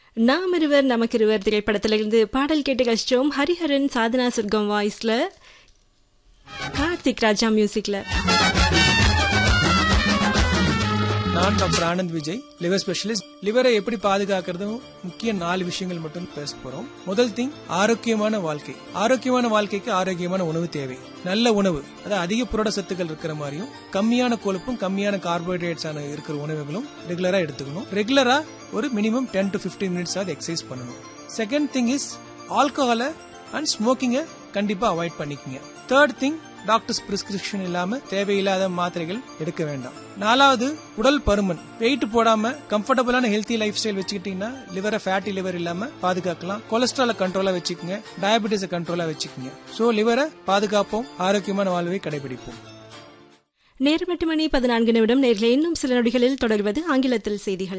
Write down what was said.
நாம் இருவர் நமக்கிருவர் திரைப்படத்திலிருந்து பாடல் கேட்டு கஷ்டம் ஹரிஹரன் சாதனா சுர்கம் வாய்ஸ்ல கார்த்திக் ராஜா மியூசிக்ல நான் doctor Anand Vijay liver specialist லிவரை எப்படி பாதுகாக்கிறதும் முக்கிய நாலு விஷயங்கள் மட்டும் பேச போறோம் முதல் திங் ஆரோக்கியமான வாழ்க்கை ஆரோக்கியமான வாழ்க்கைக்கு ஆரோக்கியமான உணவு தேவை நல்ல உணவு அதாவது அதிக புரட சத்துக்கள் இருக்கிற மாதிரியும் கம்மியான கொழுப்பும் கம்மியான கார்போஹைட்ரேட்ஸ் ஆன இருக்கிற உணவுகளும் ரெகுலரா எடுத்துக்கணும் ரெகுலரா ஒரு minimum ten to fifteen minutes ஆகுது எக்ஸசைஸ் பண்ணணும் செகண்ட் திங் இஸ் ஆல்கஹாலை அண்ட் ஸ்மோக்கிங்கை கண்டிப்பா அவாய்ட் பண்ணிக்கங்க தேர்ட் திங் டாக்டர்ஸ் பிரிஸ்கிரிப்ஷன் இல்லாம தேவையில்லாத மாத்திரைகள் எடுக்க வேண்டாம் நாலாவது உடல் பருமன் வெயிட் போடாம கம்ஃபர்டபுளான ஹெல்த்தி லைஃப் ஸ்டைல் வச்சுக்கிட்டீங்கன்னா லிவரை ஃபேட்டி லிவர் இல்லாம பாதுகாக்கலாம் கொலஸ்ட்ரால கண்ட்ரோலா வச்சுக்கோங்க டயபெட்டிஸை கண்ட்ரோலா வச்சுக்கோங்க சோ லிவரை பாதுகாப்போம் ஆரோக்கியமான வாழ்வை கடைபிடிப்போம் நேரம் எட்டு மணி பதினான்கு நிமிடம் நேரில் இன்னும் சில நொடிகளில் தொடர்வது ஆங்கிலத்தில் செய்திகள்